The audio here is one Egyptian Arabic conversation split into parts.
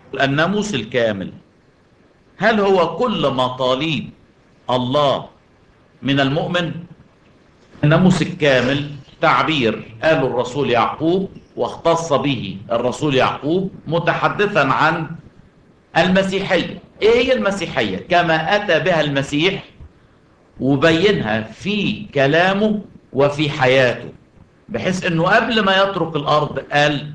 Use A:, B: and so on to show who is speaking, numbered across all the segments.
A: الناموس الكامل هل هو كل مطالب الله من المؤمن الناموس الكامل تعبير قاله الرسول يعقوب واختص به الرسول يعقوب متحدثا عن المسيحية ايه هي المسيحية كما اتى بها المسيح وبينها في كلامه وفي حياته بحيث انه قبل ما يترك الارض قال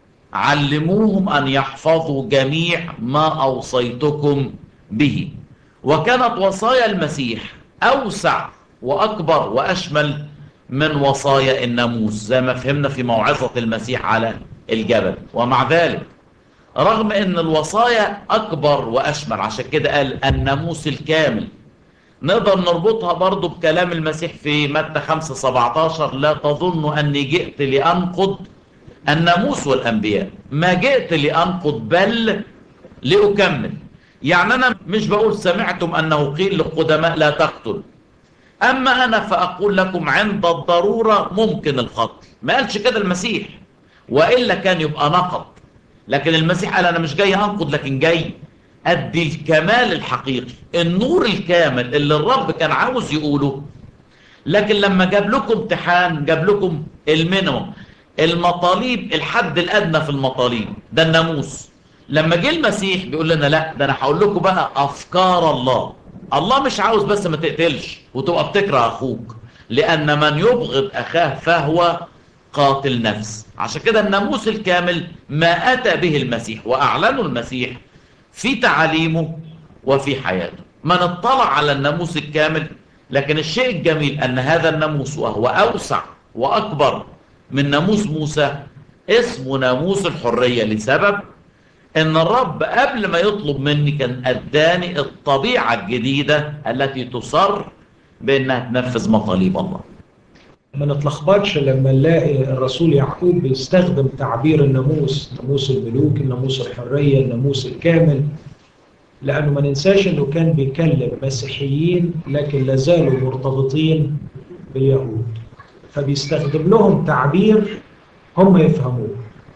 A: علموهم ان يحفظوا جميع ما اوصيتكم به وكانت وصايا المسيح اوسع واكبر واشمل من وصايا الناموس زي ما فهمنا في موعظة المسيح على الجبل ومع ذلك رغم ان الوصايا اكبر واشمل عشان كده قال الناموس الكامل نقدر نربطها برضو بكلام المسيح في متى 5 17 لا تظن اني جئت لانقض الناموس والانبياء ما جئت لانقض بل لاكمل يعني انا مش بقول سمعتم انه قيل للقدماء لا تقتل اما انا فاقول لكم عند الضرورة ممكن القتل ما قالش كده المسيح والا كان يبقى نقض لكن المسيح قال انا مش جاي انقض لكن جاي ادي الكمال الحقيقي النور الكامل اللي الرب كان عاوز يقوله لكن لما جاب لكم امتحان جاب لكم المينيموم المطالب الحد الادنى في المطالب ده الناموس لما جه المسيح بيقول لنا لا ده انا هقول لكم بقى افكار الله الله مش عاوز بس ما تقتلش وتبقى بتكره اخوك لان من يبغض اخاه فهو قاتل نفس عشان كده الناموس الكامل ما اتى به المسيح واعلنه المسيح في تعاليمه وفي حياته من اطلع على الناموس الكامل لكن الشيء الجميل ان هذا الناموس وهو اوسع واكبر من ناموس موسى اسمه ناموس الحرية لسبب ان الرب قبل ما يطلب مني كان اداني الطبيعة الجديدة التي تصر بانها تنفذ مطالب الله
B: ما نتلخبطش لما نلاقي الرسول يعقوب بيستخدم تعبير الناموس ناموس الملوك الناموس الحرية الناموس الكامل لأنه ما ننساش أنه كان بيكلم مسيحيين لكن لازالوا مرتبطين باليهود فبيستخدم لهم تعبير هم يفهموه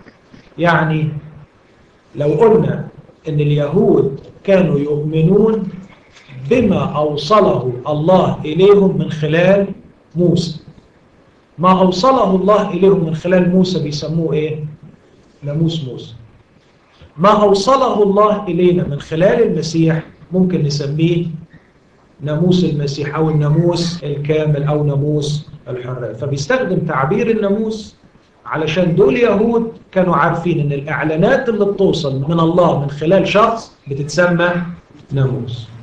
B: يعني لو قلنا أن اليهود كانوا يؤمنون بما أوصله الله إليهم من خلال موسى ما أوصله الله إليهم من خلال موسى بيسموه إيه؟ ناموس موسى ما أوصله الله إلينا من خلال المسيح ممكن نسميه ناموس المسيح أو الناموس الكامل أو ناموس الحرية فبيستخدم تعبير الناموس علشان دول يهود كانوا عارفين ان الإعلانات اللي بتوصل من الله من خلال شخص بتتسمى ناموس